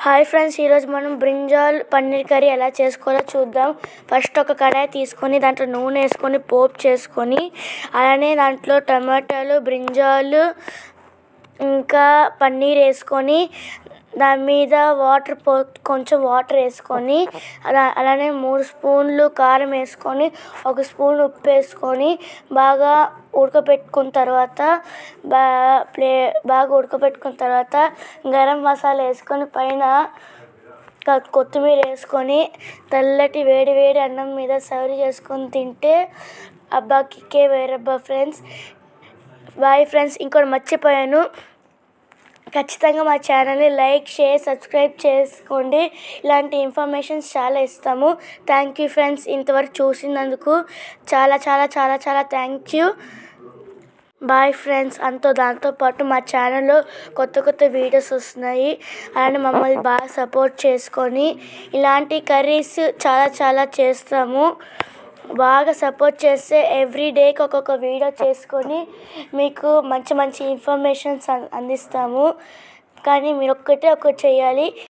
hi friends ఈరోజు మనం brinjal paneer curry ఎలా చేసుకోవాలో చూద్దాం ఫస్ట్ ఒక కడాయి తీసుకొని దాంట్లో నూనె వేసుకొని పోపు చేసుకొని అలానే దాంట్లో టమాటాలు బ్రింజాలు ఇంకా పన్నీర్ వేసుకొని దాని మీద వాటర్ పో కొంచెం వాటర్ వేసుకొని అలా అలానే మూడు స్పూన్లు కారం వేసుకొని ఒక స్పూన్ ఉప్పు వేసుకొని బాగా ఉడకపెట్టుకున్న తర్వాత బా ప్లే బాగా ఉడకపెట్టుకున్న తర్వాత గరం మసాలా వేసుకొని పైన క- కొత్తిమీర వేసుకొని తెల్లటి వేడి వేడి అన్నం మీద సర్వ్ చేసుకొని తింటే అబ్బా కిక్కే వేరబ్బా ఫ్రెండ్స్ బాయ్ ఫ్రెండ్స్ ఇంకోటి మర్చిపోయాను ఖచ్చితంగా మా ఛానల్ని లైక్ షేర్ సబ్స్క్రైబ్ చేసుకోండి ఇలాంటి ఇన్ఫర్మేషన్స్ చాలా ఇస్తాము థ్యాంక్ యూ ఫ్రెండ్స్ ఇంతవరకు చూసినందుకు చాలా చాలా చాలా చాలా థ్యాంక్ యూ బాయ్ ఫ్రెండ్స్ అంతో దాంతోపాటు మా ఛానల్లో కొత్త కొత్త వీడియోస్ వస్తున్నాయి అలానే మమ్మల్ని బాగా సపోర్ట్ చేసుకొని ఇలాంటి కర్రీస్ చాలా చాలా చేస్తాము బాగా సపోర్ట్ చేస్తే ఎవ్రీ డేకి ఒక్కొక్క వీడియో చేసుకొని మీకు మంచి మంచి ఇన్ఫర్మేషన్స్ అందిస్తాము కానీ మీరు ఒక్కటే ఒక్కటి చేయాలి